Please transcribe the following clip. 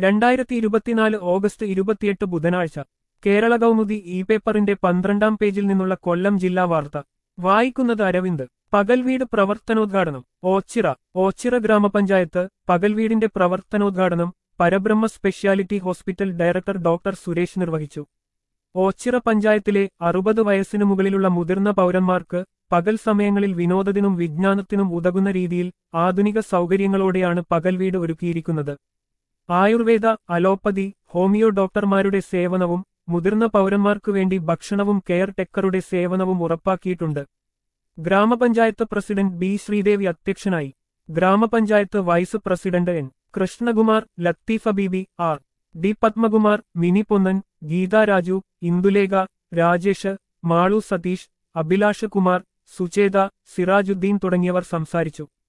രണ്ടായിരത്തി ഇരുപത്തിനാല് ഓഗസ്റ്റ് ഇരുപത്തിയെട്ട് ബുധനാഴ്ച കേരള കൗമുദി ഇ പേപ്പറിന്റെ പന്ത്രണ്ടാം പേജിൽ നിന്നുള്ള കൊല്ലം ജില്ലാ വാർത്ത വായിക്കുന്നത് അരവിന്ദ് പകൽവീട് പ്രവർത്തനോദ്ഘാടനം ഓച്ചിറ ഓച്ചിറ ഗ്രാമപഞ്ചായത്ത് പകൽവീടിന്റെ പ്രവർത്തനോദ്ഘാടനം Parabrahma speciality hospital director doctor Suresh നിർവഹിച്ചു ഓച്ചിറ പഞ്ചായത്തിലെ അറുപത് വയസ്സിനു മുകളിലുള്ള മുതിർന്ന പൗരന്മാർക്ക് പകൽ സമയങ്ങളിൽ വിനോദത്തിനും വിജ്ഞാനത്തിനും ഉതകുന്ന രീതിയിൽ ആധുനിക സൗകര്യങ്ങളോടെയാണ് പകൽവീട് ഒരുക്കിയിരിക്കുന്നത് ആയുർവേദ അലോപ്പതി ഹോമിയോ ഡോക്ടർമാരുടെ സേവനവും മുതിർന്ന പൗരന്മാർക്കു വേണ്ടി ഭക്ഷണവും കെയർ ടെക്കറുടെ സേവനവും ഉറപ്പാക്കിയിട്ടുണ്ട് ഗ്രാമപഞ്ചായത്ത് പ്രസിഡന്റ് ബി ശ്രീദേവി അധ്യക്ഷനായി ഗ്രാമപഞ്ചായത്ത് vice president N Krishnakumar Latheefa Beebi R D Padmakumar Mini Ponnan Geetha Raju Indulekha Rajesh Malu Satheesh Abhilash Kumar Sucheta Sirajuddeen തുടങ്ങിയവർ സംസാരിച്ചു